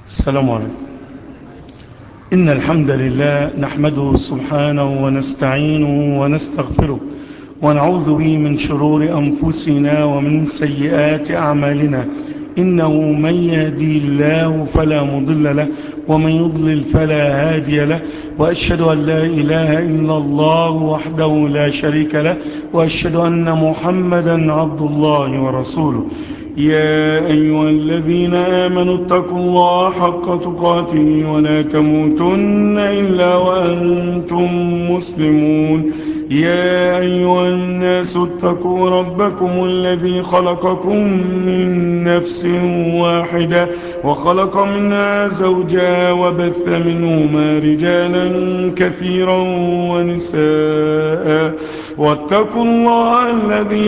السلام عليكم إن الحمد لله نحمده سبحانه ونستعينه ونستغفره ونعوذ به من شرور أنفسنا ومن سيئات أعمالنا إنه من يهدي الله فلا مضل له ومن يضلل فلا هادي له وأشهد أن لا إله إلا الله وحده لا شريك له وأشهد أن محمدا عبد الله ورسوله يا أيها الذين آمنوا اتقوا الله حق تقاته ولا تموتن إلا وأنتم مسلمون يا أيها الناس اتقوا ربكم الذي خلقكم من نفس واحدة وخلق منها زوجا وبث منهما رجالا كثيرا ونساء واتقوا الله الذي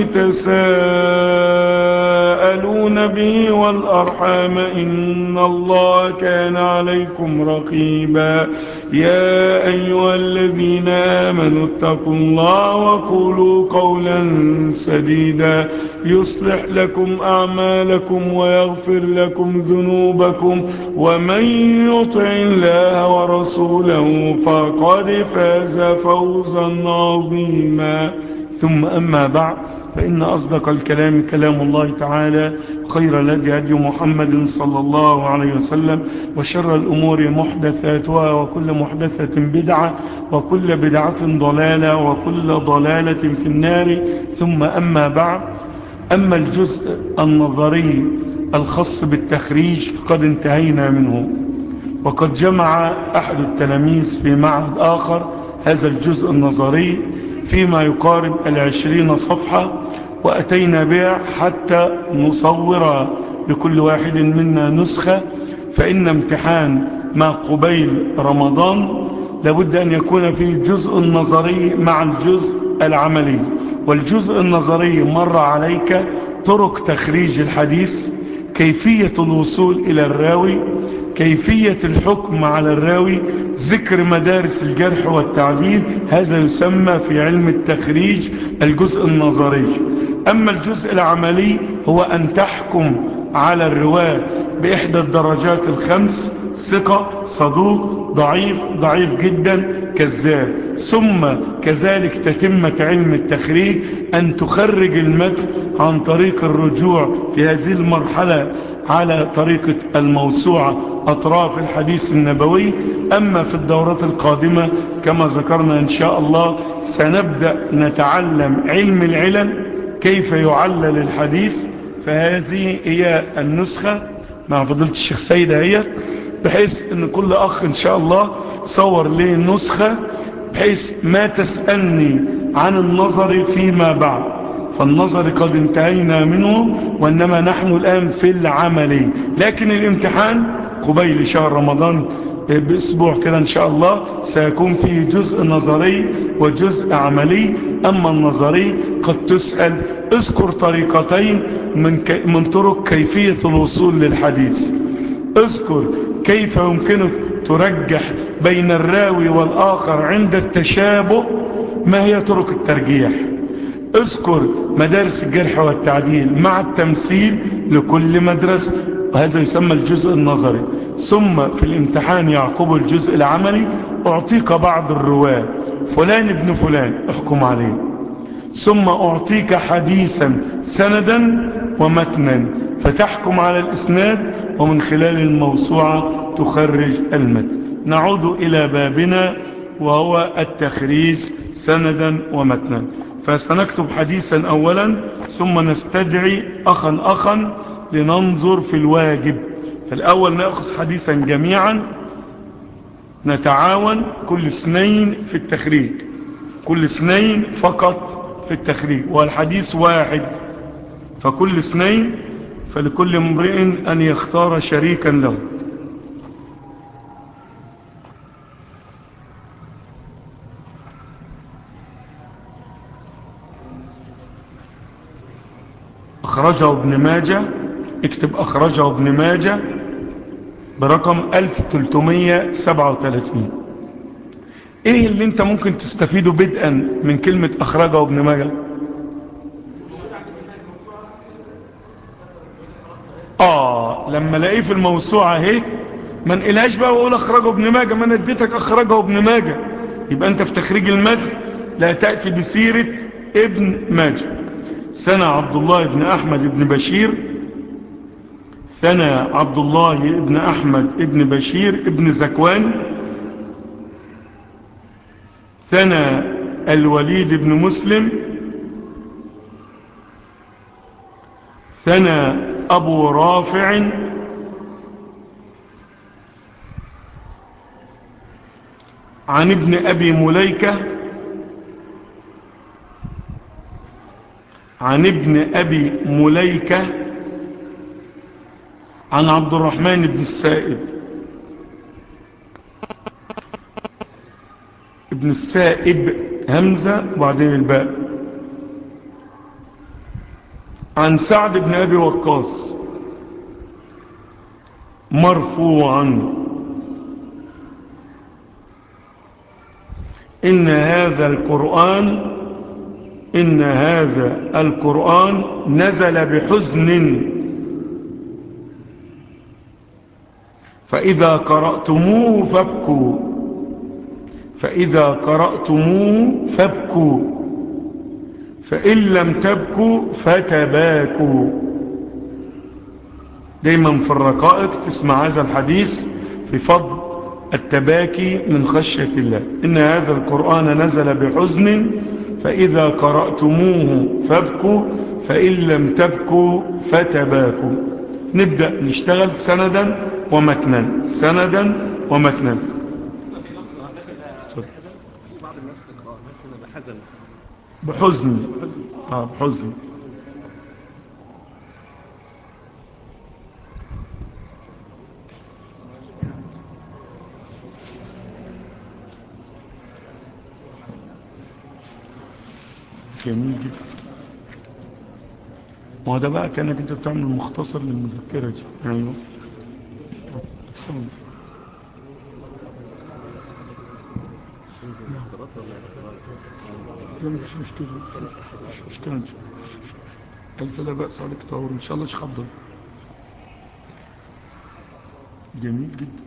تساءلون به والأرحام إن الله كان عليكم رقيبا يا أيها الذين آمنوا اتقوا الله وقولوا قولا سديدا يصلح لكم أعمالكم ويغفر لكم ذنوبكم ومن يطع الله ورسوله فقد فاز فوزا عظيما ثم أما بعد فإن أصدق الكلام كلام الله تعالى خير لدي هدي محمد صلى الله عليه وسلم وشر الأمور محدثاتها وكل محدثة بدعة وكل بدعة ضلالة وكل ضلالة في النار ثم أما بعد أما الجزء النظري الخاص بالتخريج فقد انتهينا منه وقد جمع أحد التلاميذ في معهد آخر هذا الجزء النظري فيما يقارب العشرين صفحة وأتينا بها حتى نصور لكل واحد منا نسخة فإن امتحان ما قبيل رمضان لابد أن يكون فيه الجزء النظري مع الجزء العملي والجزء النظري مر عليك طرق تخريج الحديث كيفية الوصول إلى الراوي كيفية الحكم على الراوي ذكر مدارس الجرح والتعديل هذا يسمى في علم التخريج الجزء النظري أما الجزء العملي هو أن تحكم على الرواة بإحدى الدرجات الخمس ثقة صدوق ضعيف ضعيف جدا كذاب ثم كذلك تتمة علم التخريج أن تخرج المتن عن طريق الرجوع في هذه المرحلة على طريقة الموسوعة أطراف الحديث النبوي أما في الدورات القادمة كما ذكرنا إن شاء الله سنبدأ نتعلم علم العلل كيف يعلل الحديث فهذه هي النسخة مع فضيلة الشيخ سيدة هي بحيث ان كل اخ ان شاء الله صور لي نسخة بحيث ما تسألني عن النظر فيما بعد فالنظر قد انتهينا منه وانما نحن الان في العملي لكن الامتحان قبيل شهر رمضان باسبوع كده ان شاء الله سيكون فيه جزء نظري وجزء عملي اما النظري قد تسأل اذكر طريقتين من, ك... من طرق كيفية الوصول للحديث اذكر كيف يمكنك ترجح بين الراوي والآخر عند التشابه ما هي طرق الترجيح اذكر مدارس الجرح والتعديل مع التمثيل لكل مدرسة وهذا يسمى الجزء النظري ثم في الامتحان يعقب الجزء العملي أعطيك بعض الرواة فلان ابن فلان احكم عليه ثم أعطيك حديثا سندا ومتنا فتحكم على الإسناد ومن خلال الموسوعة تخرج المتن نعود إلى بابنا وهو التخريج سندا ومتنا فسنكتب حديثا أولا ثم نستدعي أخا أخا لننظر في الواجب فالأول نأخذ حديثا جميعا نتعاون كل اثنين في التخريج كل اثنين فقط في التخريج والحديث واحد فكل اثنين فلكل امرئ أن يختار شريكا له أخرجه ابن ماجه اكتب أخرجه ابن ماجه برقم 1337 ايه اللي انت ممكن تستفيده بدءا من كلمة أخرجه ابن ماجه آه لما لاقيه في الموسوعة اهي ما انقلهاش بقى واقول اخرجه ابن ماجه ما انا اديتك اخرجه ابن ماجه يبقى انت في تخريج المتن لا تأتي بسيرة ابن ماجه سنة عبد الله بن احمد بن بشير ثنى عبد الله بن احمد بن بشير ابن زكوان ثنى الوليد بن مسلم ثنى أبو رافع عن ابن أبي مليكة عن ابن أبي مليكة عن عبد الرحمن بن السائب ابن السائب همزة وبعدين الباء عن سعد بن أبي وقاص مرفوعا إن هذا القرآن إن هذا القرآن نزل بحزن فإذا قرأتموه فابكوا فإذا قرأتموه فابكوا فإن لم تبكوا فتباكوا دايما في الرقائق تسمع هذا الحديث في فضل التباكي من خشية الله إن هذا القرآن نزل بحزن فإذا قرأتموه فابكوا فإن لم تبكوا فتباكوا نبدأ نشتغل سندا ومتنا سندا ومتنا بعض الناس تقرأ مثلا بحزن بحزن آه بحزن جميل جدا ما هو ده بقى كانك انت بتعمل مختصر للمذكرة دي ايوه لا مفيش مشكلة مفيش مشكلة مفيش مشكلة ألف لا بأس عليك تطور إن شاء الله شيخ عبد الله جميل جدا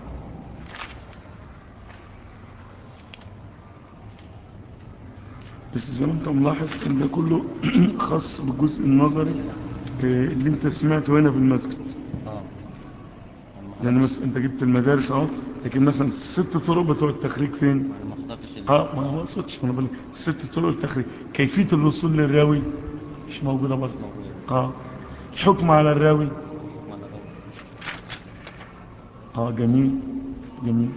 بس زي ما انت ملاحظ ان ده كله خاص بالجزء النظري اللي انت سمعته هنا في المسجد اه يعني مثلا انت جبت المدارس اهو لكن مثلا الست طرق بتوع التخريج فين انا ما حضرتش ال- اه ما هو قصدش انا بقول لك الست طرق التخريج كيفيه الوصول للراوي مش موجوده برضه موجود. اه الحكم على الراوي ما أنا بقول. اه جميل جميل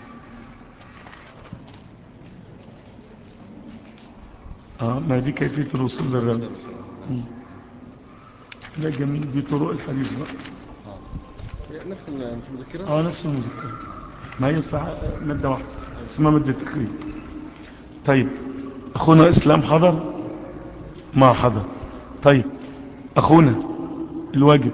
اه ما دي كيفيه الوصول للراوي مم. لا جميل دي طرق الحديث بقى اه هي نفس ال- مش مذكرة اه نفس المذكرة ما هي اصلا مادة واحدة اسمها مادة تخريج طيب اخونا اسلام حضر ما حضر طيب اخونا الواجب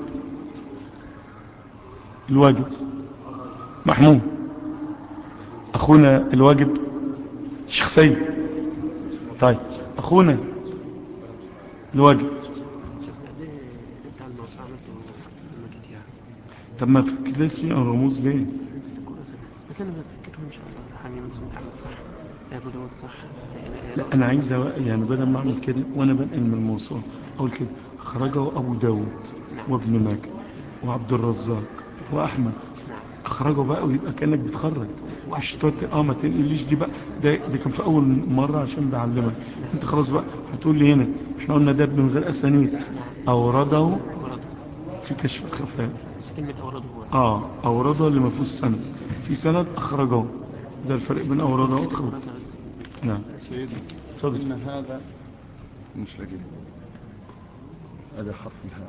الواجب محمود اخونا الواجب شيخ سيد طيب اخونا الواجب بتاع الموسوعة عملته لما جيت يعني طب ما فكرتش الرموز ليه نسيت الكراسة بس بس أنا بفكرهم إن شاء الله حامي مسلم أحمد صح أبو داود صح لا انا عايز أ- يعني بدل ما اعمل كده وانا بنقل من الموصول اقول كده اخرجه ابو داود وابن ماجه وعبد الرزاق واحمد اخرجه بقى ويبقى كانك بتخرج مش تقعد اه ما تنقليش دي بقى ده, ده كان في اول مره عشان بعلمك انت خلاص بقى هتقول لي هنا احنا قلنا ده من غير اسانيد اورده أورده في كشف الخفاء بس كلمة أورده هو اه اورده اللي ما فيهوش سند في سند اخرجه ده الفرق بين اورده نسيت واخرجه الكراسة بس نعم سيدي اتفضل. إن هذا مش لقيت هذا حرف الهاء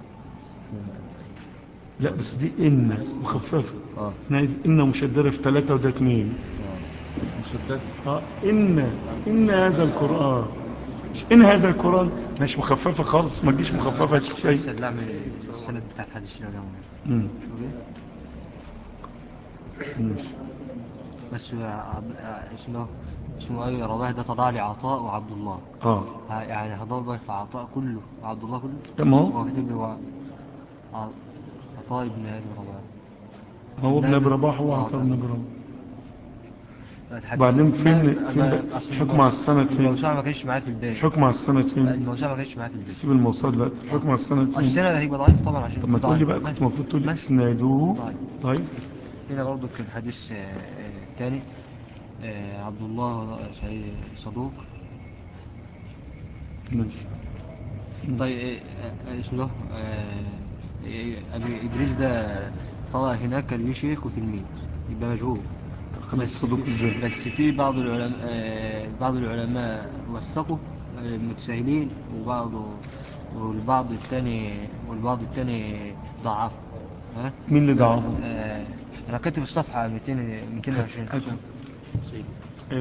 لا بس دي ان مخففه اه احنا عايز ان مشدده في ثلاثة وده اثنين آه. مشدد اه ان ان هذا القران مش ان هذا القران مش مخففه خالص ما تجيش مخففه يا شيخ سيد السلام السند بتاع الحديث لو مم. ماشي. بس عب- اسمه اسمه ايه رواه ده تضاعلي عطاء وعبد الله اه ه- يعني هضرب في عطاء كله وعبد الله كله لا، ما هو هو كاتب لي هو ع- عطاء ابن ابي رباح هو ابن لا، ابي رباح هو آه، عطاء طبعا. بن ابي رباح الحديث- وبعدين فين لا، فين أنا- أصل الحكم على السند فين الموسوعة ما كانش معايا في البداية الحكم على السند فين الموسوعة ما كانش معايا في البداية سيب الموصل دلوقتي الحكم على السند فين السنة ده هيبقى ضعيف طبعا عشان طب ما تقول لي بقى ضعيف. كنت المفروض تقول لي ماشي. اسناده ضعيف. طيب هنا برضو كان حديث آه، آه، تاني آه، عبد الله سعيد صدوق ماشي طيب آه، آه، اسمه ده آه، آه، أبي إدريس ده طلع هناك كان ليه شيخ وتلميذ يبقى مجهول خلص الصدوق ازاي بس في بعض العلماء آه، بعض العلماء وثقوا آه، المتساهلين وبعض والبعض الثاني والبعض الثاني ضعف ها مين اللي ضعفه آه، انا كاتب الصفحه 200 220 هات. ايه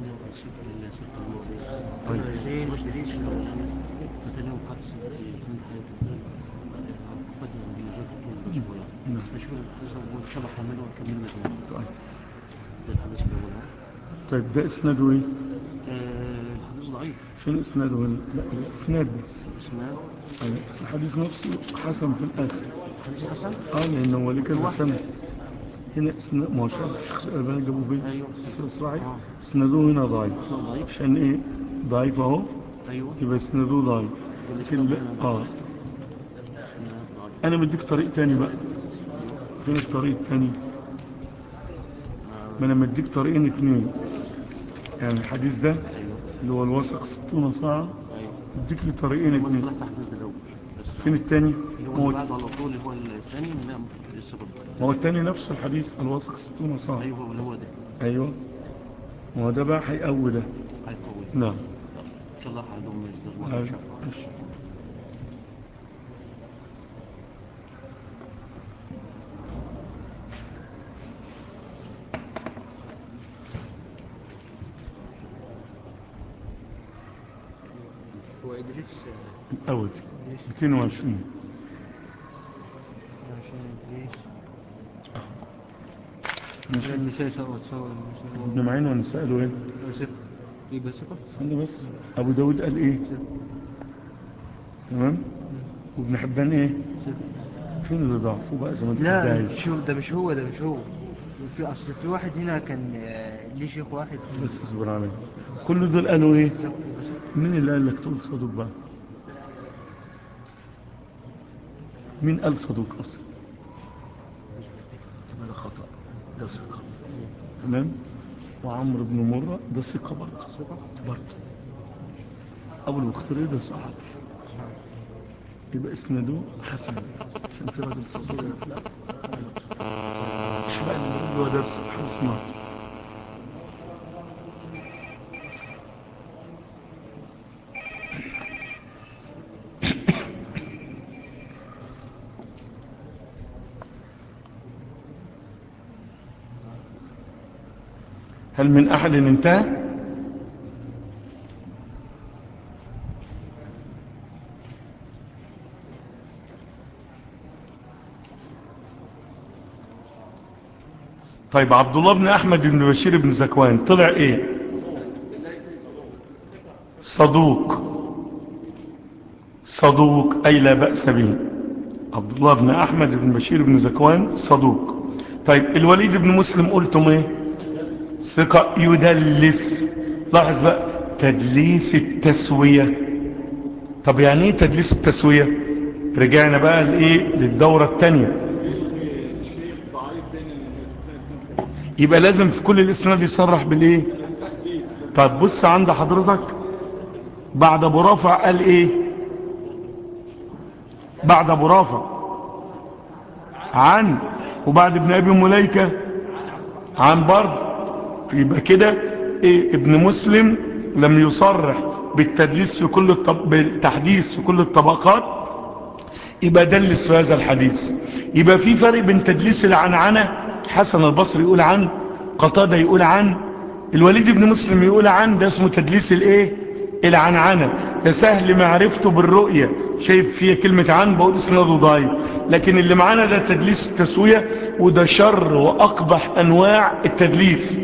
طيب. زين شريش مثلا قدس كنت قدم بمزاج طول شوية نعم. فشوف شبكة منه وكمل مجموعة طيب. ده الحديث الأول ها؟ طيب ده اسناده ايه آه، الحديث ضعيف فين اسناده هنا لا الاسناد بس اسمه يعني بس الحديث نفسه حسن في الاخر حديث حسن اه لان هو ليه كذا واحد. سنه هنا اسناد ما هو شاف الشيخ الالباني جابوه فين أيوه. السنة الصحيح آه. اسناده هنا ضعيف اسمه ضعيف عشان ايه ضعيف اهو أيوه يبقى اسناده ضعيف لكن لا اه اسمه ضعيف انا مديك طريق تاني بقى فين الطريق التاني ما انا مديك طريقين اتنين يعني الحديث ده أيوه اللي هو الوثق 60 ساعة أيوه مديك لي طريقين هو اللي اتنين طلع في الحديث ده الأول بس فين التاني اللي ما هو هو اللي بعده على طول اللي هو الثاني لا لسه برضه ما هو التاني نفس الحديث الوثق 60 ساعة أيوه هو اللي هو ده ايوه ما هو ده بقى هيقوي ده هيقوي نعم إن شاء الله هنقوم الأسبوع أيوة. إن شاء الله ماشي. هو ادريس الاول 220 ماشي النساء سوا سوا ابن معين والنساء له ايه ثقة يبقى ثقة استنى بس ابو داود قال ايه تمام وابن حبان ايه فين اللي ضعفه بقى زي ما انت لا بتدعي؟ مش هو ده مش هو ده مش هو في اصل في واحد هنا كان آه، ليه شيخ واحد بس اصبر عليا كل دول قالوا ايه ثقة يبقى ثقة. مين اللي قال لك تقول صدوق بقى مين قال صدوق اصلا يبقى ده خطأ ده ثقة تمام وعمرو بن مرة ده ثقة برضه ثقة برضه أبو البختري ده صحابي يبقى اسناده حسن عشان في راجل صدوق لا مش بقى اللي هو درس الحديث ناطق هل من أحد انتهى طيب عبد الله بن أحمد بن بشير بن زكوان طلع إيه صدوق صدوق أي لا بأس به عبد الله بن أحمد بن بشير بن زكوان صدوق طيب الوليد بن مسلم قلتم إيه ثقة يدلس لاحظ بقى تدليس التسوية طب يعني ايه تدليس التسوية رجعنا بقى لايه للدورة الثانية يبقى لازم في كل الاسناد يصرح بالايه طب بص عند حضرتك بعد ابو رافع قال ايه بعد ابو رافع عن وبعد ابن ابي مليكه عن برضه يبقى كده إيه ابن مسلم لم يصرح بالتدليس في كل الطب... بالتحديث في كل الطبقات يبقى دلس في هذا الحديث يبقى في فرق بين تدليس العنعنة حسن البصري يقول عن قتادة يقول عن الوليد بن مسلم يقول عن ده اسمه تدليس الايه العنعنة ده سهل معرفته بالرؤية شايف فيها كلمة عن بقول اسناده ضعيف لكن اللي معانا ده تدليس التسوية وده شر وأقبح أنواع التدليس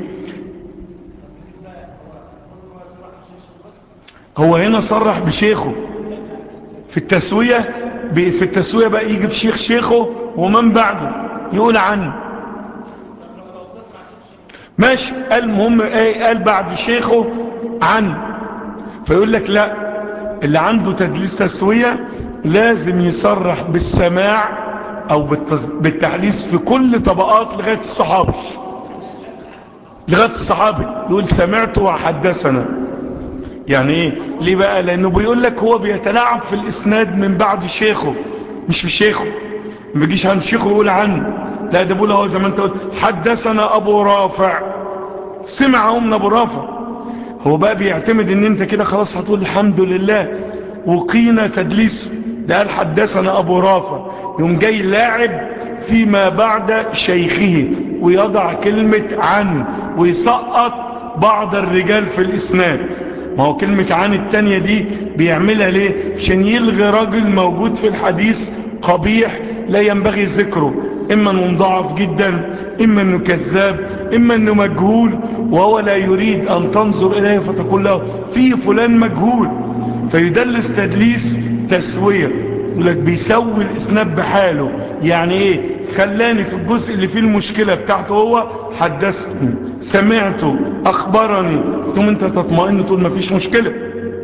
هو هنا صرح بشيخه في التسوية في التسوية بقى يجي في شيخ شيخه ومن بعده يقول عنه ماشي قال المهم ايه قال بعد شيخه عن فيقول لك لا اللي عنده تدليس تسوية لازم يصرح بالسماع او بالتز... بالتحديث في كل طبقات لغاية الصحابي لغاية الصحابي يقول سمعت وحدثنا يعني ايه ليه بقى لانه بيقول لك هو بيتلاعب في الاسناد من بعد شيخه مش في شيخه ما بيجيش عن شيخه يقول عنه لا ده بيقول هو زي ما انت قلت حدثنا ابو رافع سمعه من ابو رافع هو بقى بيعتمد ان انت كده خلاص هتقول الحمد لله وقينا تدليسه ده قال حدثنا ابو رافع يوم جاي لاعب فيما بعد شيخه ويضع كلمة عن ويسقط بعض الرجال في الاسناد ما هو كلمة عن التانية دي بيعملها ليه عشان يلغي راجل موجود في الحديث قبيح لا ينبغي ذكره اما انه مضاعف جدا اما انه كذاب اما انه مجهول وهو لا يريد ان تنظر اليه فتقول له في فلان مجهول فيدلس تدليس تسوية يقول لك بيسوي الاسناد بحاله يعني ايه خلاني في الجزء اللي فيه المشكلة بتاعته هو حدثني سمعته اخبرني ثم انت تطمئن تقول ما فيش مشكلة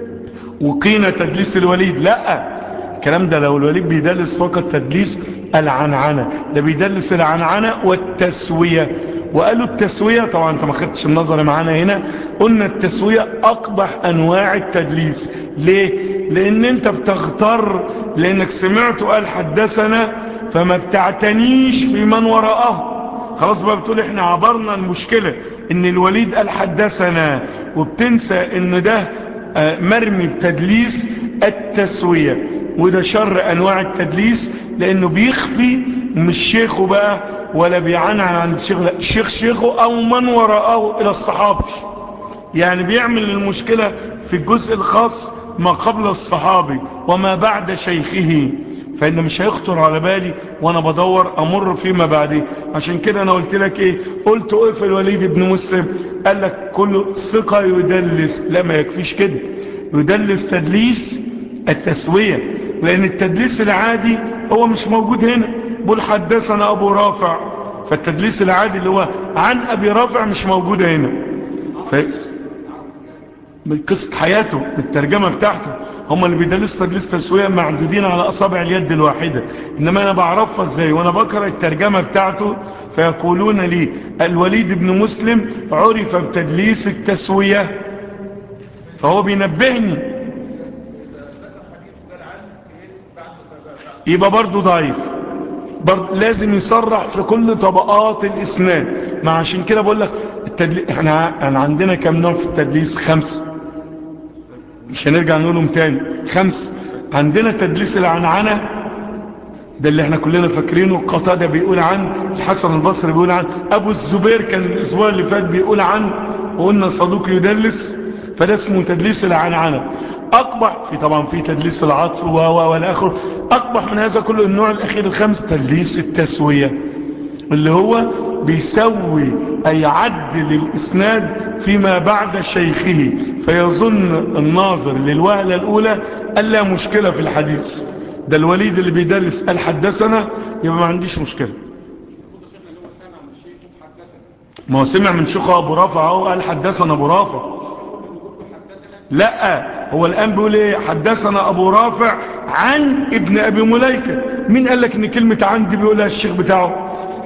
وقينا تدليس الوليد لا الكلام ده لو الوليد بيدلس فقط تدليس العنعنة ده بيدلس العنعنة والتسوية وقالوا التسوية طبعا انت ما خدتش النظر معانا هنا قلنا التسوية اقبح انواع التدليس ليه لان انت بتغتر لانك سمعت قال حدثنا فما بتعتنيش في من وراءه خلاص بقى بتقول احنا عبرنا المشكلة ان الوليد قال حدثنا وبتنسى ان ده مرمي بتدليس التسوية وده شر انواع التدليس لانه بيخفي مش شيخه بقى ولا بيعنعن عن الشيخ لا الشيخ شيخه او من وراءه الى الصحابي يعني بيعمل المشكلة في الجزء الخاص ما قبل الصحابي وما بعد شيخه فإن مش هيخطر على بالي وانا بدور امر فيما بعده عشان كده انا قلت لك ايه قلت ايه في الوليد بن مسلم قال لك كل ثقة يدلس لا ما يكفيش كده يدلس تدليس التسوية لان التدليس العادي هو مش موجود هنا بقول حدثنا ابو رافع فالتدليس العادي اللي هو عن ابي رافع مش موجودة هنا ف... من قصة حياته من الترجمة بتاعته هم اللي بيدلس تدليس تسوية معدودين على أصابع اليد الواحدة إنما أنا بعرفها إزاي وأنا بقرأ الترجمة بتاعته فيقولون لي الوليد بن مسلم عرف بتدليس التسوية فهو بينبهني يبقى برضو ضعيف برضو لازم يصرح في كل طبقات الإسناد ما عشان كده بقول لك التدليس احنا أنا عندنا كم نوع في التدليس خمسة مش هنرجع نقولهم تاني خمسة عندنا تدليس العنعنة ده اللي احنا كلنا فاكرينه قتادة بيقول عن الحسن البصري بيقول عن ابو الزبير كان الاسبوع اللي فات بيقول عن وقلنا صدوق يدلس فده اسمه تدليس العنعنة اقبح في طبعا في تدليس العطف و والى اخره اقبح من هذا كله النوع الاخير الخامس تدليس التسوية اللي هو بيسوي أي عدل الإسناد فيما بعد شيخه فيظن الناظر للوهلة الأولى ألا مشكلة في الحديث ده الوليد اللي بيدلس قال حدثنا يبقى ما عنديش مشكلة ما هو سمع من شيخه أبو رافع هو قال حدثنا أبو رافع لا هو الآن بيقول ايه حدثنا أبو رافع عن ابن أبي مليكة مين قال لك ان كلمة عن دي بيقولها الشيخ بتاعه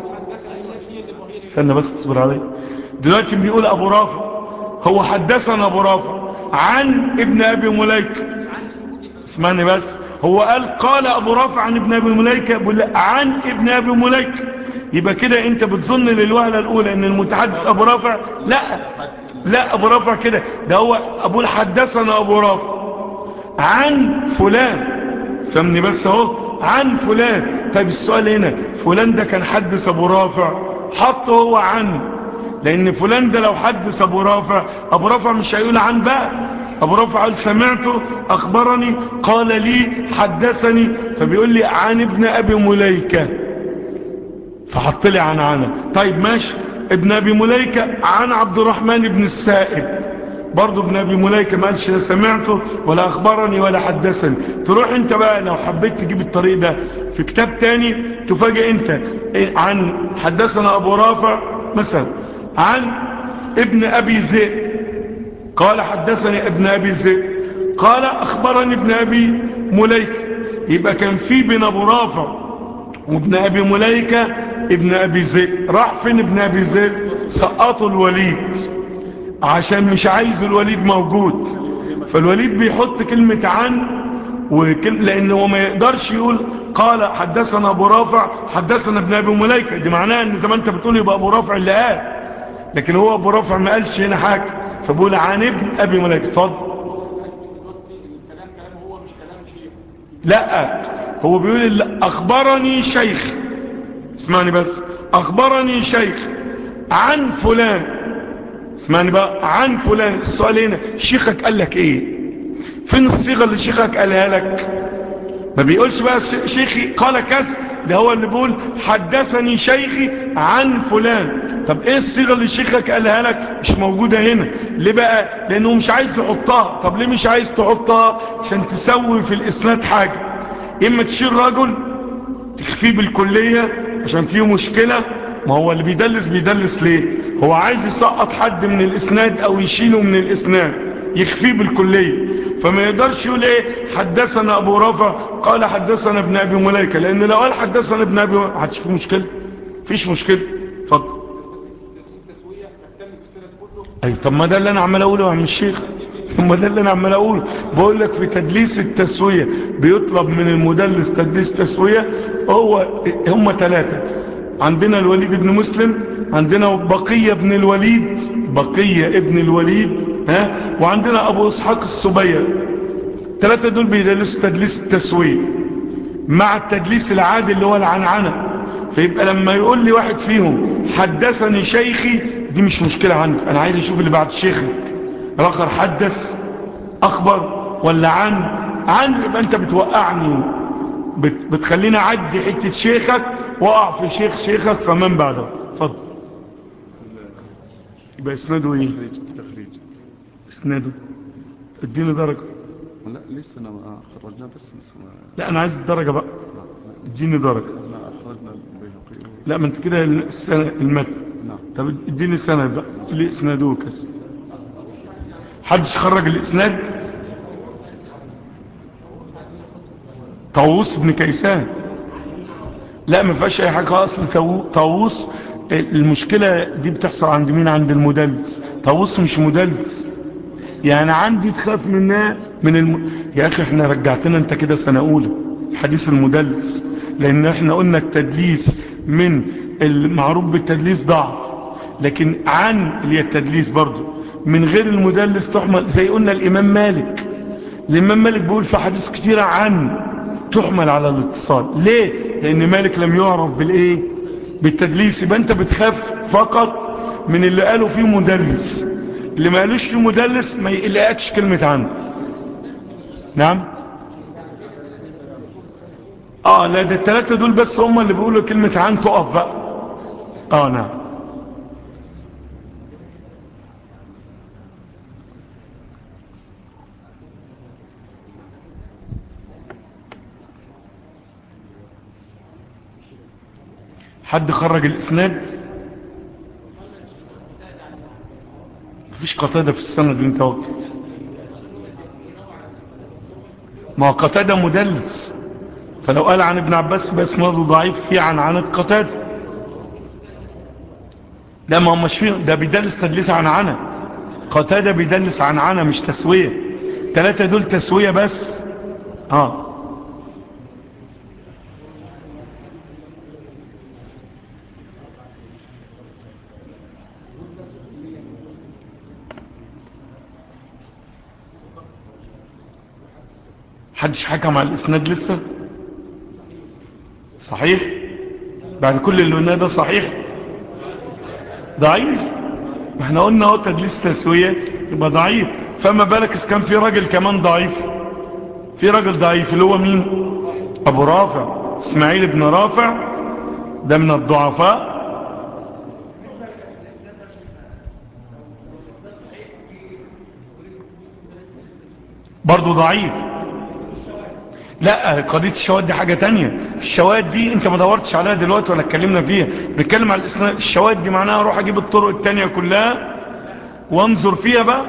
استنى بس تصبر علي دلوقتي بيقول ابو رافع هو حدثنا ابو رافع عن ابن ابي مليكة اسمعني بس هو قال قال ابو رافع عن ابن ابي مليكة بيقول عن ابن ابي مليكة يبقى كده انت بتظن للوهلة الاولى ان المتحدث ابو رافع لا لا ابو رافع كده ده هو ابو حدثنا ابو رافع عن فلان فهمني بس اهو عن فلان طيب السؤال هنا فلان ده كان حدث ابو رافع حطه هو عن لان فلان ده لو حدث ابو رافع ابو رافع مش هيقول عن بقى ابو رافع قال سمعته اخبرني قال لي حدثني فبيقول لي عن ابن ابي مليكة فحط لي عن عنه طيب ماشي ابن ابي مليكة عن عبد الرحمن بن السائب برضو ابن ابي مليكة ما قالش لا سمعته ولا اخبرني ولا حدثني تروح انت بقى لو حبيت تجيب الطريق ده في كتاب تاني تفاجئ انت عن حدثنا ابو رافع مثلا عن ابن أبي زيد قال حدثني ابن أبي زيد قال أخبرني ابن أبي مليكة يبقى كان في بن أبو رافع وابن أبي مليكة ابن أبي زيد راح فين ابن أبي زيد سقطوا الوليد عشان مش عايز الوليد موجود فالوليد بيحط كلمة عن وكل لأنه هو ما يقدرش يقول قال حدثنا أبو رافع حدثنا ابن أبي مليكة دي معناها ان زي ما انت بتقول يبقى أبو رافع اللي قال لكن هو أبو رافع ما قالش هنا حاجة فبقول عن ابن أبي مليكة اتفضل لا هو بيقول اللي أخبرني شيخ اسمعني بس أخبرني شيخ عن فلان اسمعني بقى عن فلان السؤال هنا شيخك قال لك ايه فين الصيغة اللي شيخك قالها لك ما بيقولش بقى شيخي قال كذا ده هو اللي بيقول حدثني شيخي عن فلان طب ايه الصيغة اللي شيخك قالها لك مش موجودة هنا ليه بقى لانه مش عايز يحطها طب ليه مش عايز تحطها عشان تسوي في الاسناد حاجة اما تشير رجل تخفيه بالكلية عشان فيه مشكلة ما هو اللي بيدلس بيدلس ليه هو عايز يسقط حد من الاسناد او يشيله من الاسناد يخفيه بالكلية فما يقدرش يقول ايه حدثنا ابو رافع قال حدثنا ابن ابي مليكة لان لو قال حدثنا ابن ابي هتش في مشكلة فيش مشكلة اتفضل اي طب ما ده اللي انا عمال اقوله يا عم الشيخ طب ما ده اللي انا عمال اقوله بقول لك في تدليس التسوية بيطلب من المدلس تدليس تسوية هو هم ثلاثة عندنا الوليد بن مسلم عندنا بقية ابن الوليد بقية ابن الوليد ها وعندنا ابو اسحاق السبيع ثلاثة دول بيدلسوا تدليس التسوية مع التدليس العادي اللي هو العنعنة فيبقى لما يقول لي واحد فيهم حدثني شيخي دي مش مشكلة عندي انا عايز اشوف اللي بعد شيخك الاخر حدث اخبر ولا عن عن يبقى انت بتوقعني بت بتخليني اعدي حتة شيخك واقع في شيخ شيخك فمن بعده اتفضل يبقى اسناده ايه تخريج تخريج اسناده اديني درجة لا لسه انا ما خرجنا بس لسه ما لا انا عايز الدرجة بقى اديني درجة احنا اخرجنا البيهقي لا ما انت كده السنة المتن نعم طب اديني سنة بقى ليه اسناده كذا حدش خرج الاسناد طاووس بن كيسان لا ما فيهاش اي حاجه اصل طاو- طاووس المشكله دي بتحصل عند مين عند المدلس طاووس مش مدلس يعني عندي تخاف منها من الم... يا اخي احنا رجعتنا انت كده سنه اولى حديث المدلس لان احنا قلنا التدليس من المعروف بالتدليس ضعف لكن عن اللي هي التدليس برضو من غير المدلس تحمل زي قلنا الامام مالك الامام مالك بيقول في حديث كتيرة عن تحمل على الاتصال ليه لان مالك لم يعرف بالايه بالتدليس يبقى انت بتخاف فقط من اللي قالوا فيه مدلس اللي ما قالوش فيه مدلس ما يقلقكش كلمة عنه نعم اه لا ده الثلاثة دول بس هم اللي بيقولوا كلمة عن تقف بقى اه نعم حد خرج الاسناد مفيش قتادة في السنة اللي انت واقف ما هو قتادة مدلس فلو قال عن ابن عباس يبقى اسناده ضعيف في عن عنة قتادة لا ما هو مش فيه ده بيدلس تدليس عن عنة قتادة بيدلس عن عنة مش تسوية ثلاثة دول تسوية بس اه حدش حكم على الاسناد لسه صحيح بعد كل اللي قلناه ده صحيح ضعيف ما احنا قلنا اهو تدليس تسويه يبقى ضعيف فما بالك اذا كان في راجل كمان ضعيف في راجل ضعيف اللي هو مين ابو رافع اسماعيل بن رافع ده من الضعفاء برضه ضعيف لا قضية الشواهد دي حاجة تانية الشواهد دي انت ما دورتش عليها دلوقتي ولا اتكلمنا فيها بنتكلم على الاسناد الشواهد دي معناها اروح اجيب الطرق التانية كلها وانظر فيها بقى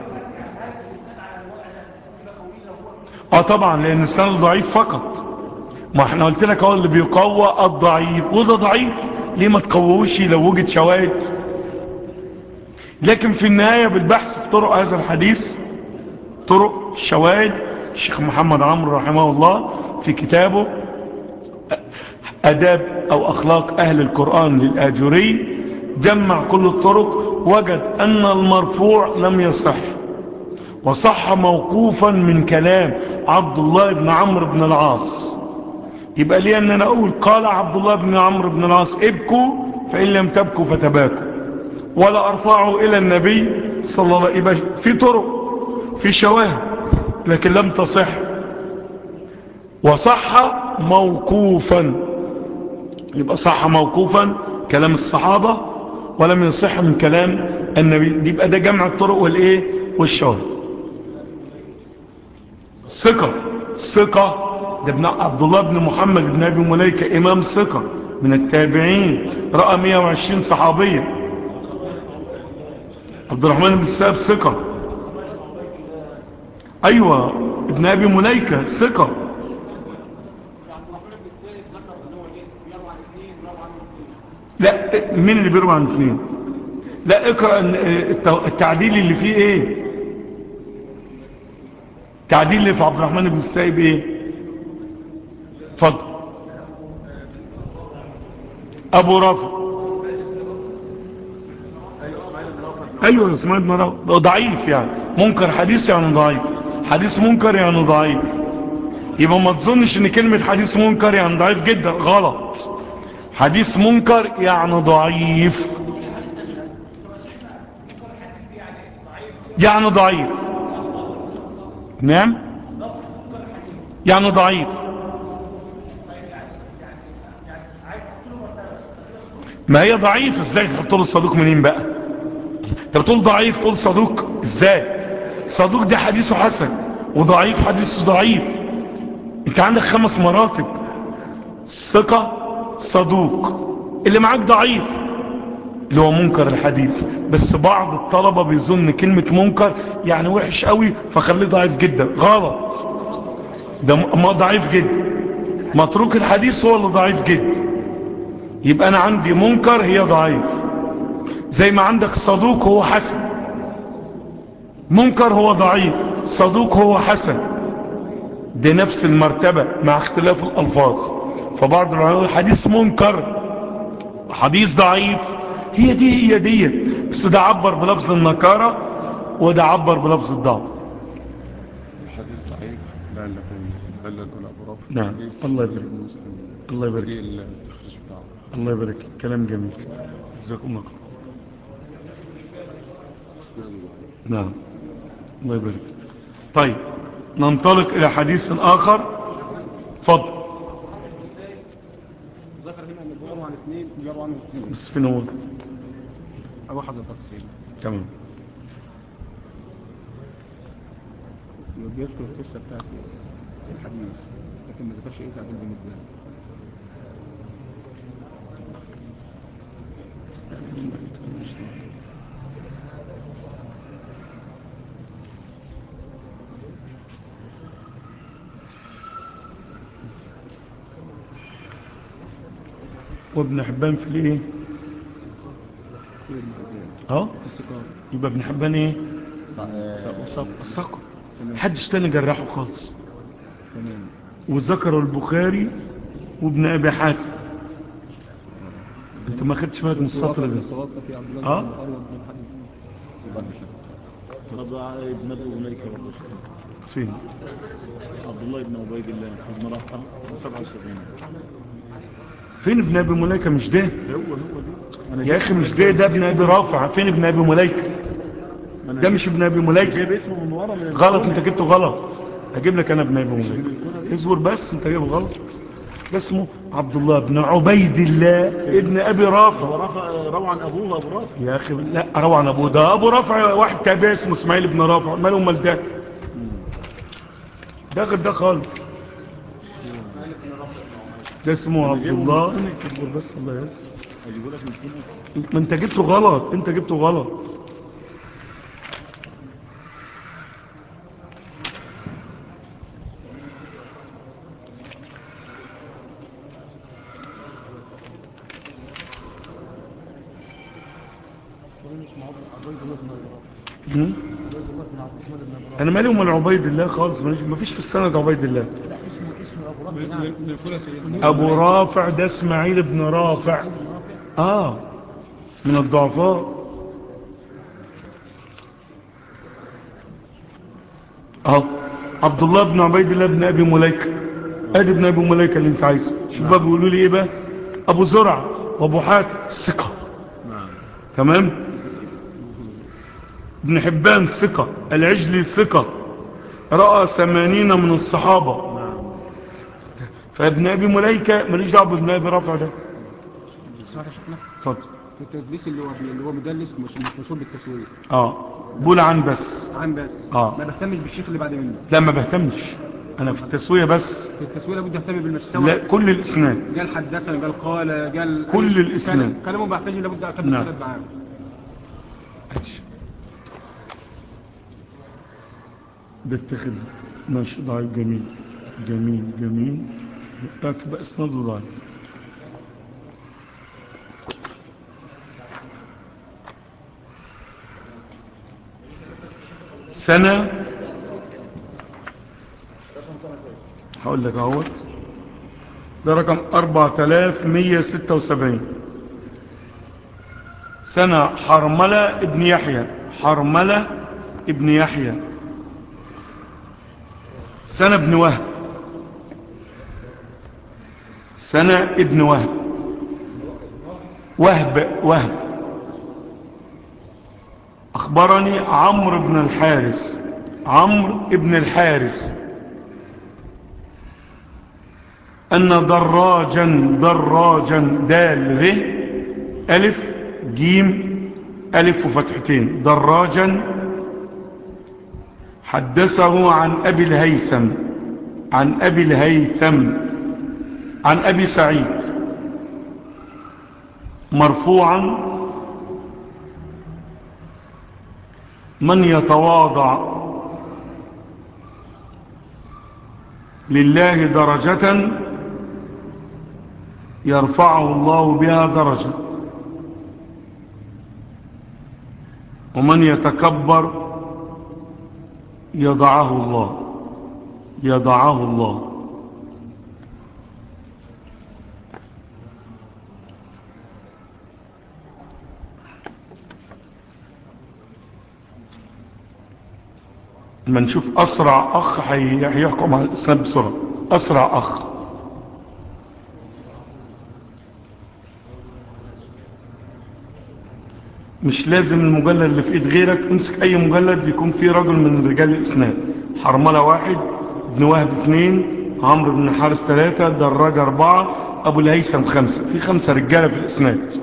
اه طبعا لان السند ضعيف فقط ما احنا قلت لك هو اللي بيقوى الضعيف وده ضعيف ليه ما تقووش لو وجد شواهد لكن في النهاية بالبحث في طرق هذا الحديث طرق الشواهد الشيخ محمد عمرو رحمه الله في كتابه أداب أو أخلاق أهل القرآن للآجري جمع كل الطرق وجد أن المرفوع لم يصح وصح موقوفا من كلام عبد الله بن عمرو بن العاص يبقى ليه أن أنا أقول قال عبد الله بن عمرو بن العاص ابكوا فإن لم تبكوا فتباكوا ولا أرفعه إلى النبي صلى الله عليه وسلم في طرق في شواهد لكن لم تصح وصح موقوفا يبقى صح موقوفا كلام الصحابة ولم يصح من كلام النبي يبقى ده جمع الطرق والايه والشواهد ثقة ثقة ده ابن عبد الله بن محمد بن ابي مليكة امام ثقة من التابعين رأى 120 صحابية عبد الرحمن بن الساب ثقة ايوه ابن ابي مليكة ثقة لا مين اللي بيروي عن اثنين لا اقرأ التعديل اللي فيه ايه التعديل اللي في عبد الرحمن بن السائب ايه اتفضل ابو رافع ايوه اسماعيل بن رافع ضعيف يعني منكر حديث يعني ضعيف حديث منكر يعني ضعيف يبقى ما تظنش ان كلمة حديث منكر يعني ضعيف جدا غلط حديث منكر يعني ضعيف يعني ضعيف نعم يعني ضعيف ما هي ضعيف ازاي تحط له الصدوق منين بقى انت بتقول ضعيف تقول صدوق ازاي صدوق ده حديثه حسن وضعيف حديثه ضعيف انت عندك خمس مراتب ثقة صدوق اللي معاك ضعيف اللي هو منكر الحديث بس بعض الطلبة بيظن كلمة منكر يعني وحش قوي فخليه ضعيف جدا غلط ده ما ضعيف جدا متروك الحديث هو اللي ضعيف جدا يبقى انا عندي منكر هي ضعيف زي ما عندك صدوق هو حسن منكر هو ضعيف صدوق هو حسن دي نفس المرتبة مع اختلاف الألفاظ فبعض العلماء الحديث منكر حديث ضعيف هي دي هي دي بس ده عبر بلفظ النكارة وده عبر بلفظ الضعف الحديث ضعيف لا لا لا لا الأولى أبو رافع نعم. الحديث الله يبارك. مسلم الله يبارك دي التخريج بتاعه الله يبارك لك. كلام جميل جزاكم الله خير. نعم الله يبارك طيب ننطلق إلى حديث آخر فضل ذكر هنا ان بيقروا عن اثنين بيقروا عنهم اثنين بس في نور او حضرتك فين تمام بيذكر القصه بتاعت الحديث لكن ما ذكرش ايه تعديل بالنسبه له وابن حبان في الايه في المعجزة. اه في السكار يبقى ابن حبان ايه الثقة محدش تاني جرحه خالص تمام وذكر البخاري وابن ابي حاتم انت ما خدتش بالك من السطر ده الصواب في عبد الله آه. بن البخاري وابن الحديث طب ابن ابي مليكه برضه فين عبد الله بن عبيد الله ابن رافع 77 فين ابن ابي مليكه مش ده هو هو دي انا يا اخي مش ده ده ابن ابي رافع فين ابن ابي مليكه ده مش ابن ابي مليكه جايب اسمه من ورا من غلط انت جبته غلط هجيب لك انا ابن ابي مليكه اصبر بس انت جايب غلط ده اسمه عبد الله بن عبيد الله ابن ابي رافع هو رافع روى عن ابوه ابو رافع يا اخي لا روى عن ابوه ده ابو رافع واحد تابع اسمه اسماعيل بن رافع ماله امال ده ده غير ده خالص ده اسمه عبد الله اصبر بس الله يسر اجيب لك من كل ما انت جبته غلط انت جبته غلط هم؟ انا مالي ومال عبيد الله خالص ماليش- مفيش في السند عبيد الله من من الفولة سيدنا ابو رافع ده اسماعيل بن رافع اه من الضعفاء اه عبد الله بن عبيد الله بن ابي مليكه ادي ابن ابي مليكه اللي انت عايزه شوف بقى بيقولوا لي ايه بقى ابو زرع وابو حاتم ثقه نعم تمام ابن حبان ثقه العجلي ثقه راى ثمانين من الصحابه نعم فابن ابي مليكه ماليش دعوه بابن ابي رافع ده سمعت يا شيخنا اتفضل في التدليس اللي هو اللي هو مدلس مش مش مشهور بالتسويق اه بقول عن بس عام بس آه. ما بهتمش بالشيخ اللي بعد منه لا ما بهتمش انا في التسويه بس في التسويق لابد اهتم بالمستوى لا كل الاسناد قال حدثنا قال قال قال كل الإسناد. كلام- كلامه بحتاج لابد اهتم نعم. بالسند معاه ده اتخذ ماشي ضعيف جميل جميل جميل راكب اسناده ضعيف سنة هقول لك اهوت ده رقم 4176 سنة حرملة ابن يحيى حرملة ابن يحيى سنة ابن وهب سنة ابن وهب وهب وهب أخبرني عمرو بن الحارس عمرو بن الحارس أن دراجا دراجا دال ر ألف جيم ألف وفتحتين دراجا حدثه عن أبي الهيثم عن أبي الهيثم عن أبي سعيد مرفوعا من يتواضع لله درجة يرفعه الله بها درجة ومن يتكبر يضعه الله يضعه الله لما نشوف أسرع أخ هي- هيحكم على الإسلام بسرعة أسرع أخ مش لازم المجلد اللي في ايد غيرك امسك اي مجلد يكون فيه رجل من رجال الاسناد حرملة واحد ابن وهب اثنين عمرو بن الحارس ثلاثة دراج اربعة ابو الهيثم خمسة في خمسة رجالة في الاسناد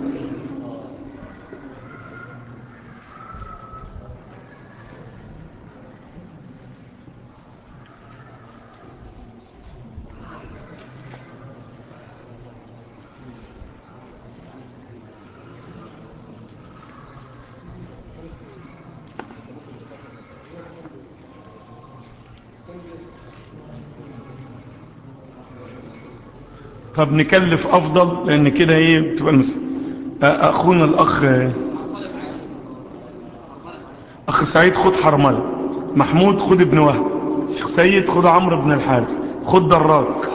طب نكلف افضل لان كده ايه بتبقى المسألة اخونا الاخ اخ سعيد خد حرملة محمود خد ابن وهب شيخ سيد خد عمرو بن الحارث خد دراك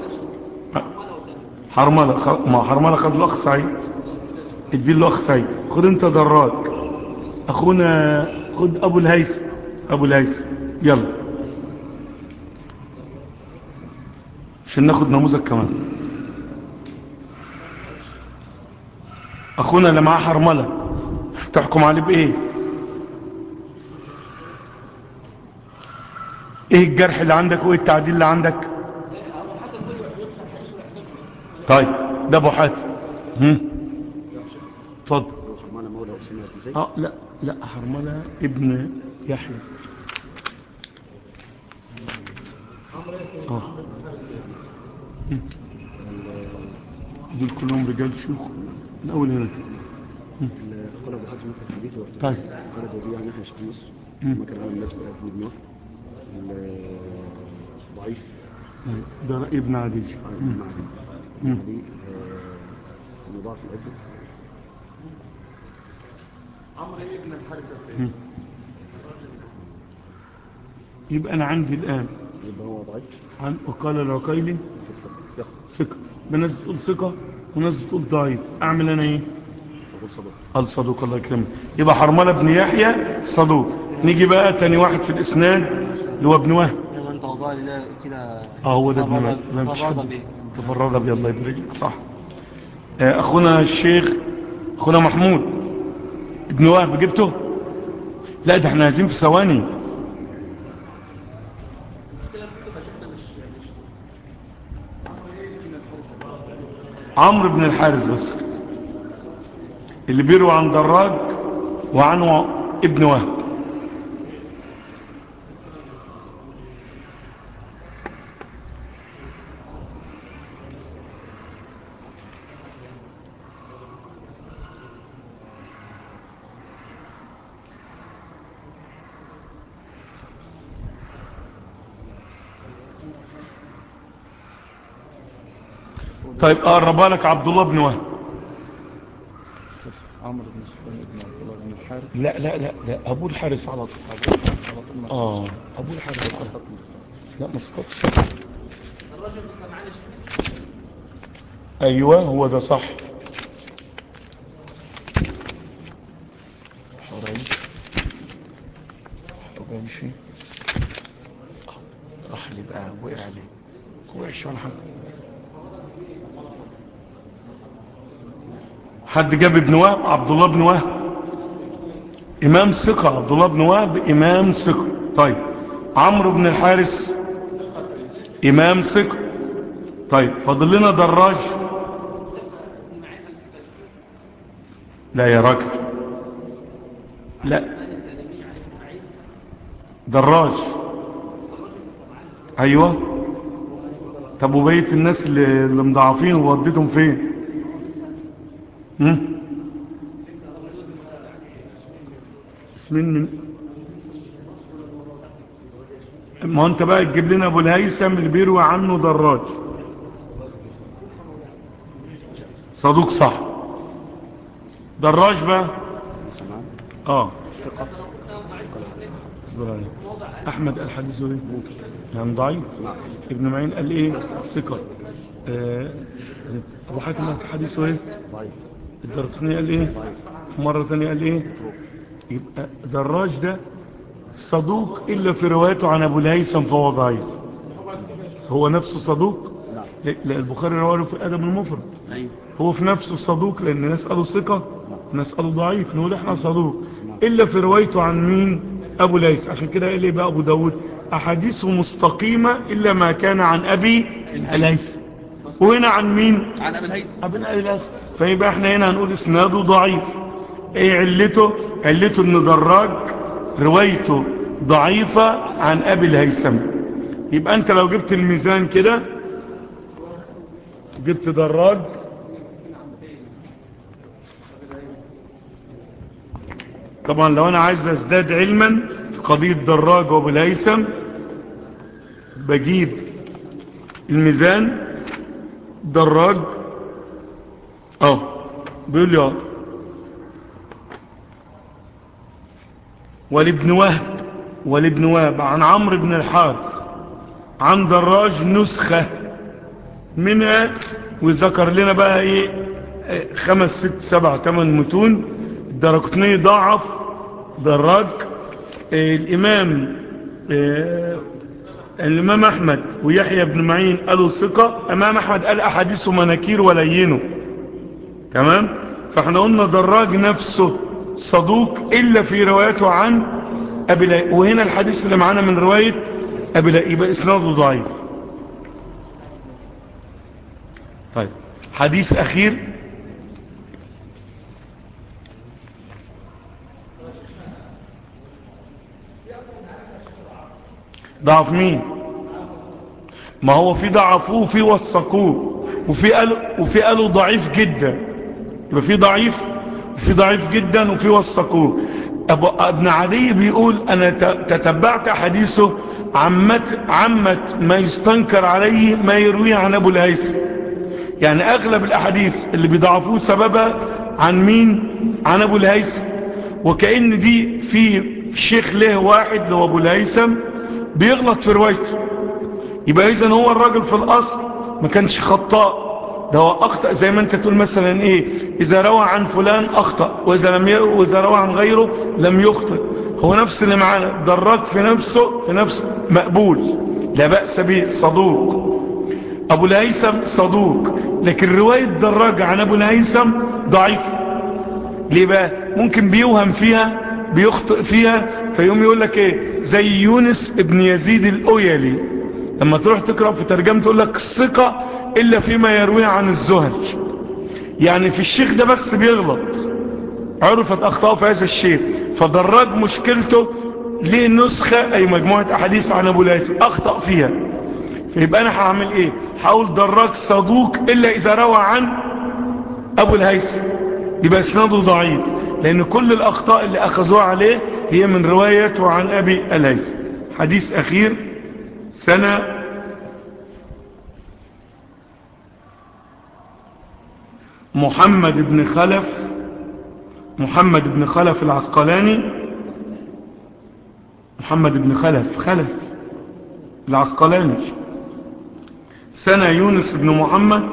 حرملة خ... ما حرملة خد الاخ سعيد ادي له اخ سعيد خد انت دراك اخونا خد ابو الهيثم ابو الهيثم يلا عشان ناخد نموذج كمان اخونا اللي معاه حرملة تحكم عليه بايه ايه الجرح اللي عندك وايه التعديل اللي عندك طيب ده ابو حاتم هم. اتفضل حرمانة مولى أسامة بن زيد اه لا لا حرملة ابن يحيى اه هم. دول كلهم رجال شيوخ من اول هنا كده ال- قال أبو حاتم في الحديث وقت طيب. قال دوري عن ناحية شيخ مصر مم. ما كان على الناس بن بن ال- ضعيف ده رأي ابن عدي عن مم. معدي مم. معدي آه، مضاعف الأجر عمرو ابن الحارث هم. السيد يبقى أنا عندي الآن يبقى هو ضعيف عن وقال العقيلي ياخد ثقة بناس بتقول ثقة وناس بتقول ضعيف أعمل أنا إيه يقول صدق قال صدوق الله يكرمه يبقى حرملة بن يحيى صدوق نيجي بقى تاني واحد في الإسناد اللي هو ابن وهب لما انت وضع لي ده كده اه هو ده ابن وهب تفرد- ما فيش تفرد حد بيه. تفرد بيه الله يبارك لك صح آه، أخونا الشيخ أخونا محمود ابن وهب جبته لا ده احنا عايزين في ثواني عمرو بن الحارث بس كده. اللي بيروي عن دراج وعنه ابن وهب طيب قربها لك عبد الله بن وهب عمرو بن سفيان ابن عبد الله بن الحارث لا لا لا لا ابو الحارث على طول أبو الحارث على طول ما اه ابو الحارث سقط. لا ما سقطش ايوه هو ده صح حريش حريشي راح لي بقى وقع عليه وقعش ولا حاجه حد جاب ابن وهب عبد الله بن وهب امام ثقه عبد الله بن وهب امام ثقه طيب عمرو بن الحارث امام ثقه طيب فاضل لنا دراج لا يا راجل لا دراج ايوه طب وبقيه الناس اللي, اللي مضاعفين ووديتهم فين هم؟ اسمين من ما هو انت بقى تجيب لنا ابو الهيثم اللي بيروي عنه دراج صدوق صح دراج بقى سمعان اه ثقة اصبر عليك. احمد الحديث ايه يعني ضعيف ابن معين قال ايه ثقه آه، ابو حاتم الحديث ايه ضعيف الدرقطني قال ايه في مرة ثانية قال ايه يبقى دراج ده صدوق الا في روايته عن ابو الهيثم فهو ضعيف هو نفسه صدوق نعم لا لا، البخاري رواه له في الادب المفرد ايوه هو في نفسه صدوق لان ناس قالوا ثقة ناس قالوا ضعيف نقول احنا صدوق الا في روايته عن مين ابو ليس عشان كده قال لي بقى ابو داود احاديثه مستقيمة الا ما كان عن ابي ليس وهنا عن مين عن ابي الهيثم ابن ابي الاسد فيبقى احنا هنا هنقول اسناده ضعيف ايه علته علته ان دراج روايته ضعيفة عن ابي الهيثم يبقى انت لو جبت الميزان كده جبت دراج طبعا لو انا عايز ازداد علما في قضية دراج وابو الهيثم بجيب الميزان دراج اه بيقول لي اه ولابن وهب ولابن وهب عن عمرو بن الحارث عن دراج نسخة منها وذكر لنا بقى ايه آه، خمس ست سبع ثمان متون الدرقطني ضعف دراج آه، الامام آه، الامام احمد ويحيى بن معين قالوا ثقة امام احمد قال احاديثه مناكير ولينه تمام فاحنا قلنا دراج نفسه صدوق الا في روايته عن ابي لي... وهنا الحديث اللي معانا من رواية ابي لي... يبقى اسناده ضعيف طيب حديث اخير ضعف مين ما هو في ضعفوه وفي وثقوه وفي قالوا وفي قالوا ضعيف جدا يبقى في ضعيف وفي ضعيف جدا وفي وثقوه أبو ابن عدي بيقول انا ت- تتبعت حديثه عمت عمت ما يستنكر عليه ما يرويه عن ابو الهيثم يعني اغلب الاحاديث اللي بيضعفوه سببها عن مين عن ابو الهيثم وكأن دي في شيخ له واحد اللي هو ابو الهيثم بيغلط في روايته يبقى اذا هو الراجل في الاصل ما كانش خطاء ده هو اخطأ زي ما انت تقول مثلا ايه اذا روى عن فلان اخطأ واذا لم ي... واذا روى عن غيره لم يخطئ هو نفس اللي معانا دراج في نفسه في نفسه مقبول لا بأس به صدوق ابو الهيثم صدوق لكن رواية دراج عن ابو الهيثم ضعيفة ليه بقى ممكن بيوهم فيها بيخطئ فيها فيوم يقول لك ايه زي يونس ابن يزيد الاويلي لما تروح تقرأ في ترجمة تقول لك الثقة الا فيما يرويه عن الزهر يعني في الشيخ ده بس بيغلط عرفت اخطاء في هذا الشيء فدراج مشكلته ليه نسخة اي مجموعة احاديث عن ابو الهيثم اخطأ فيها فيبقى انا هعمل ايه حاول دراج صدوق الا اذا روى عن ابو الهيثم يبقى اسناده ضعيف لان كل الاخطاء اللي اخذوها عليه هي من روايته عن ابي الهيثم حديث اخير سنة محمد بن خلف محمد بن خلف العسقلاني محمد بن خلف خلف العسقلاني سنة يونس بن محمد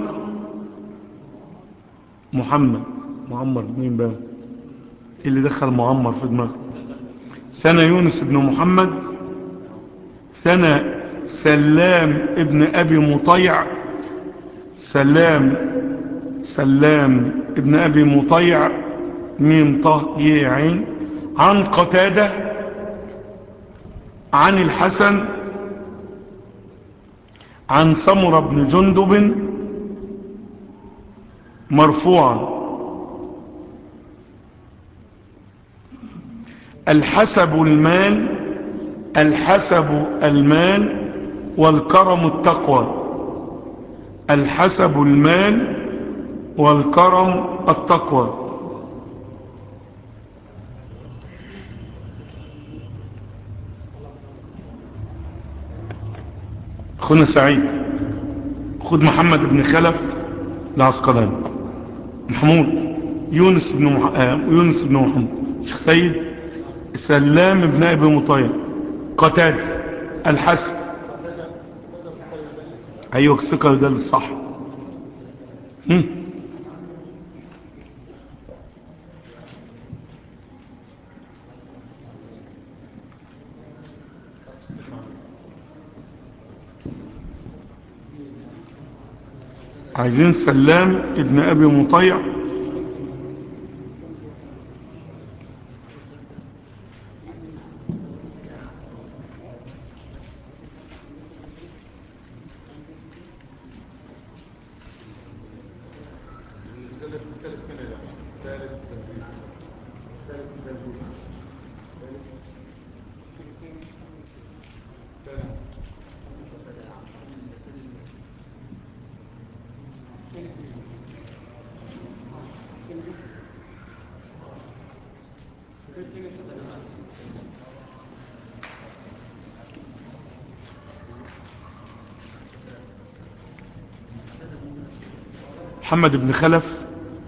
محمد معمر مين بقى إيه اللي دخل معمر في دماغه سنة يونس بن محمد سنة سلام ابن أبي مطيع سلام سلام ابن أبي مطيع ميم طه ي عين عن قتادة عن الحسن عن سمر بن جندب مرفوعا الحسب المال الحسب المال والكرم التقوى الحسب المال والكرم التقوى اخونا سعيد خد محمد بن خلف العسقلاني محمود يونس بن مح... آه يونس بن محمد شيخ سيد سلام بن ابي مطيع قتاد الحسن ايوه الثقه ده الصح هم. عايزين سلام ابن ابي مطيع محمد بن خلف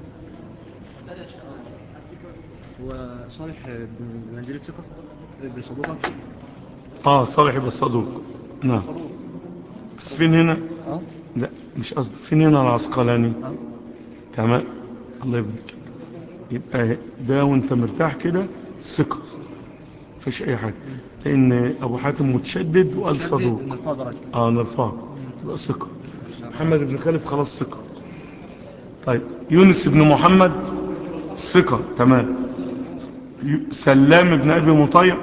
هو صالح بمنزلة ثقة بصدوقة اه صالح يبقى صدوق نعم بس فين هنا اه لا مش قصدي فين هنا العسقلاني اه تمام الله يبارك يبقى ده وانت مرتاح كده ثقة مفيش اي حاجة لان ابو حاتم متشدد وقال صدوق نرفع درجة اه نرفعه يبقى ثقة محمد بن خالف خلاص ثقة طيب يونس بن محمد ثقة تمام ي- سلام بن ابي مطيع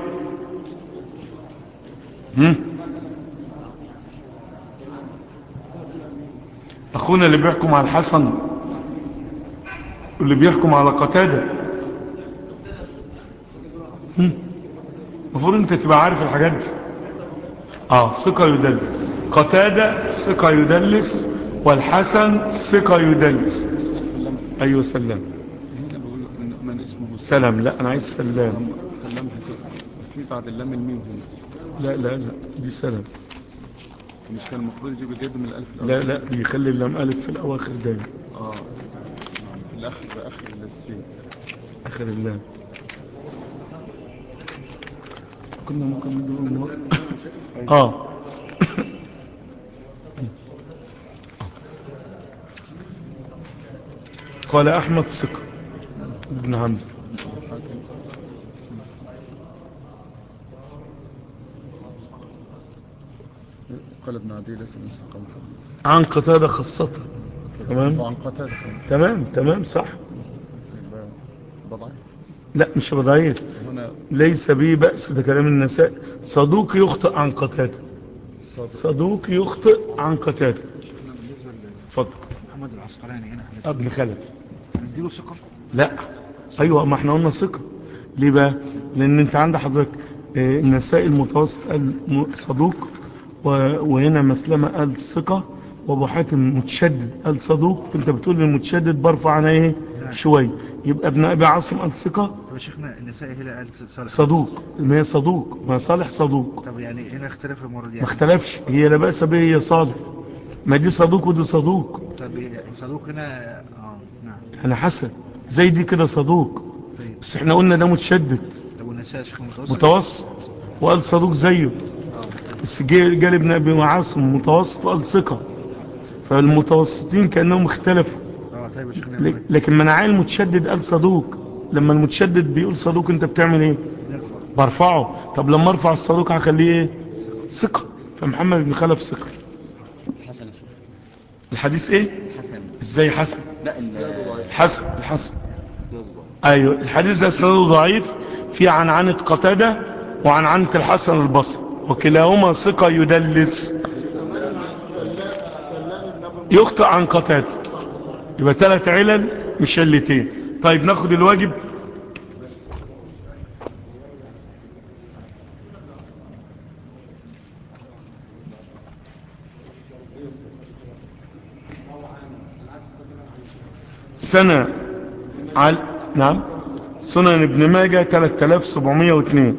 هم؟ اخونا اللي بيحكم على الحسن واللي بيحكم على قتادة هم؟ المفروض انت تبقى عارف الحاجات دي اه ثقة يدلس قتادة ثقة يدلس والحسن ثقة يدلس سلام ايوه سلام هنا بقول من, من اسمه سلام لا انا عايز سلام سلام هتبقى في بعد اللام الميم هنا لا لا لا دي سلام مش كان المفروض يجيب جد من الالف لا الأول؟ لا بيخلي اللام الف في الاواخر دايما اه في الاخر اخر السين اخر اللام كنا ممكن ندور اه قال احمد ثقة ابن حنبل قال ابن عدي ليس من ثقة محدث عن قتادة خاصة تمام. وعن قتادة خمسة تمام تمام صح يبقى بضعي لا مش ضعيف هنا ليس به بأس ده كلام النساء صدوق يخطئ عن قتادة صادق صدوق يخطئ عن قتادة بالنسبة اتفضل لمحمد العسقلاني هنا ابن خلف نديله ثقة لا ايوه ما احنا قلنا ثقة ليه بقى لان انت عند حضرتك آه، النساء المتوسط قال م- صدوق و- وهنا مسلمة قال ثقة وابو حاتم متشدد قال صدوق فانت بتقول المتشدد برفع عنها ايه نعم. شوية يبقى ابن ابي عاصم قال ثقة طب يا شيخنا النسائي هنا قال صالح صدوق ما هي صدوق ما صالح صدوق طب يعني هنا اختلف المرة دي ما يعني اختلفش هي لا بأس به هي صالح ما دي صدوق ودي صدوق طب صدوق هنا اه نعم انا حسن زي دي كده صدوق طيب بس احنا قلنا ده متشدد طب والنسائي يا شيخ متوسط متوسط وقال صدوق زيه اه بس جه جال ابن ابي عاصم متوسط وقال ثقة فالمتوسطين كأنهم اختلفوا اه طيب يا شيخنا ل- لكن منعي المتشدد قال صدوق لما المتشدد بيقول صدوق انت بتعمل ايه نرفع برفعه طب لما ارفع الصدوق هخليه ايه ثقة فمحمد بن خلف ثقة حسن يا شيخ الحديث ايه حسن ازاي حسن لا ال- الحسن الحسن اسناده ضعيف. ايوه الحديث ده اسناده ضعيف في عنعنة قتادة وعنعنة الحسن البصري وكلاهما ثقة يدلس يخطئ عن قتادة يبقى ثلاث علل مش علتين طيب ناخد الواجب سنة عل... نعم سنن ابن ماجه 3702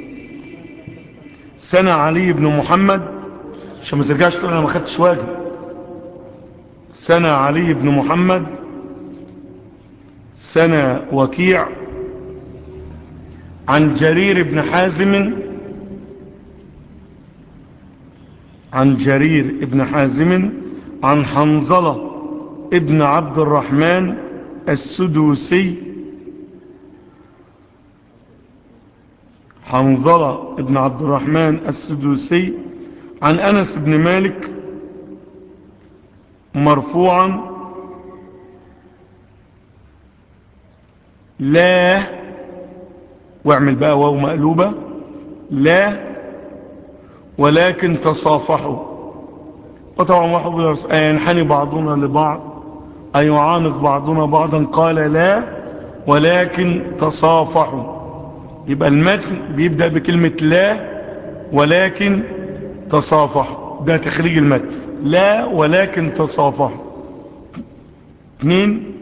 سنة علي بن محمد عشان ما ترجعش تقول انا ما خدتش واجب سنة علي بن محمد سنة وكيع عن جرير بن حازم عن جرير بن حازم عن حنظلة ابن عبد الرحمن السدوسي حنظلة ابن عبد الرحمن السدوسي عن أنس بن مالك مرفوعا لا واعمل بقى واو مقلوبة لا ولكن تصافحوا وطبعا واحد ينحني بعضنا لبعض أن يعانق بعضنا بعضا قال لا ولكن تصافحوا يبقى المتن بيبدأ بكلمة لا ولكن تصافحوا ده تخريج المتن لا ولكن تصافحوا اثنين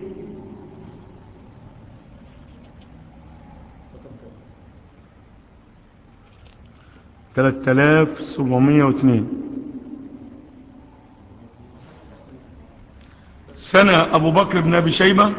ثلاث آلاف سبعمية واثنين سنة أبو بكر بن أبي شيبة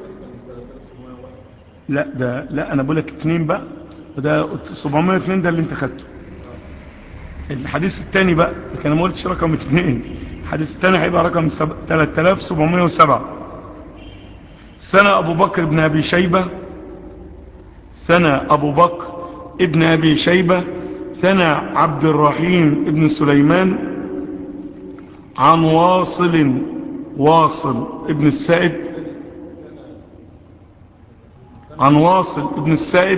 لا ده لا أنا بقول لك اثنين بقى وده 702 ده اللي انت خدته الحديث الثاني بقى لكن انا ما قلتش رقم اثنين الحديث الثاني هيبقى رقم سب... 3707 سنة أبو بكر بن أبي شيبة سنة أبو بكر ابن أبي شيبة سنة عبد الرحيم ابن سليمان عن واصل واصل ابن السائب عن واصل ابن السائب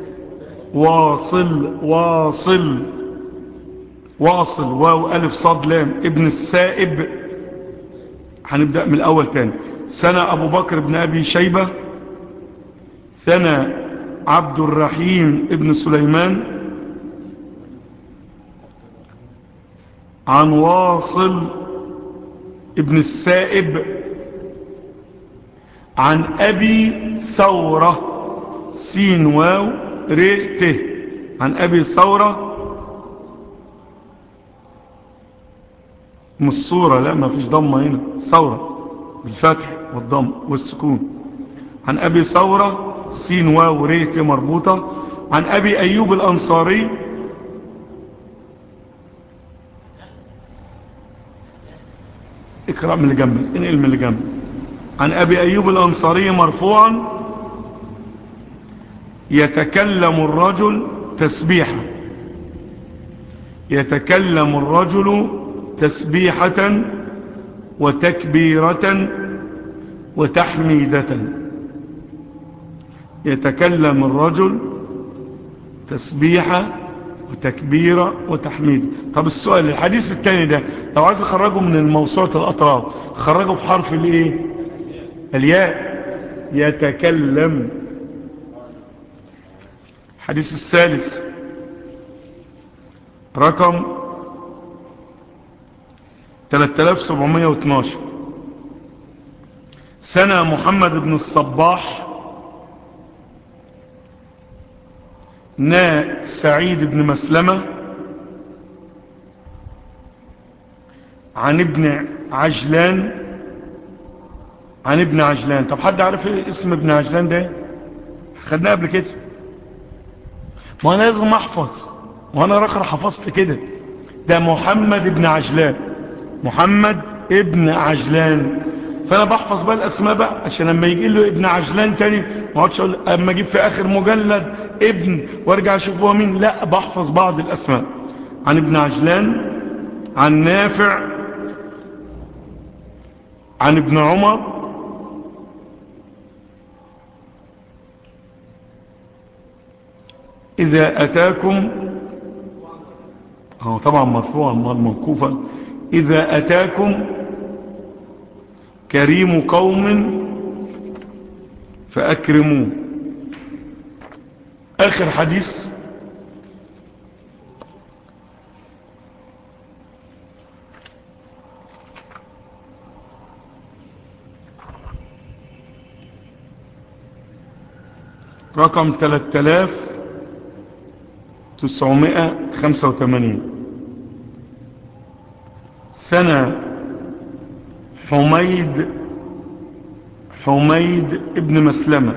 واصل واصل واصل واو ألف صاد لام ابن السائب هنبدأ من الأول تاني سنة أبو بكر بن أبي شيبة سنة عبد الرحيم ابن سليمان عن واصل ابن السائب عن أبي ثورة سين واو ر ت عن أبي ثورة مش صورة لا ما فيش ضمة هنا ثورة بالفتح والضم والسكون عن أبي ثورة سين واو ر ت مربوطة عن أبي أيوب الأنصاري اقرأ من اللي جنبك انقل من اللي جنبك عن أبي أيوب الأنصاري مرفوعا يتكلم الرجل تسبيحا يتكلم الرجل تسبيحة وتكبيرة وتحميدة يتكلم الرجل تسبيحة وتكبيرة وتحميد طب السؤال الحديث الثاني ده لو عايز اخرجه من الموسوعة الأطراف خرجه في حرف الايه الياء يتكلم الحديث الثالث رقم 3712 سنة محمد بن الصباح نا سعيد بن مسلمة عن ابن عجلان عن ابن عجلان طب حد عارف ايه اسم ابن عجلان ده خدناه قبل كده ما انا لازم احفظ وانا رخر حفظت كده ده محمد بن عجلان محمد ابن عجلان فانا بحفظ بقى الاسماء بقى عشان لما يجي له ابن عجلان تاني ما اقعدش اقول اما اجيب في اخر مجلد ابن وارجع اشوف هو مين لا بحفظ بعض الاسماء عن ابن عجلان عن نافع عن ابن عمر إذا أتاكم هو طبعا مرفوع موقوفا إذا أتاكم كريم قوم فأكرموه آخر حديث رقم 3985 سنة حميد حميد ابن مسلمة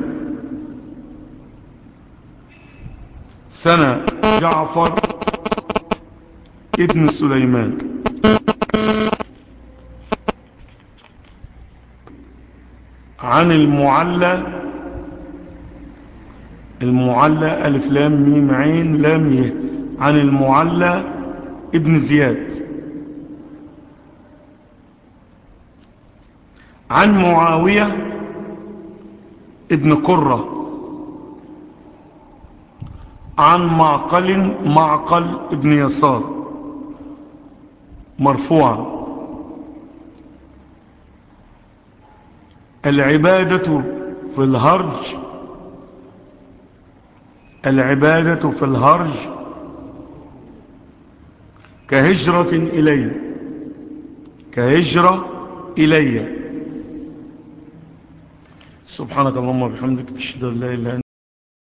سنة جعفر ابن سليمان عن المعلى المعلى ألف لام ميم عين لام يه عن المعلى ابن زياد عن معاوية ابن قرة عن معقل معقل ابن يسار مرفوعا العبادة في الهرج العبادة في الهرج كهجرة إلي كهجرة إلي سبحانك اللهم وبحمدك اشهد ان لا اله الا انت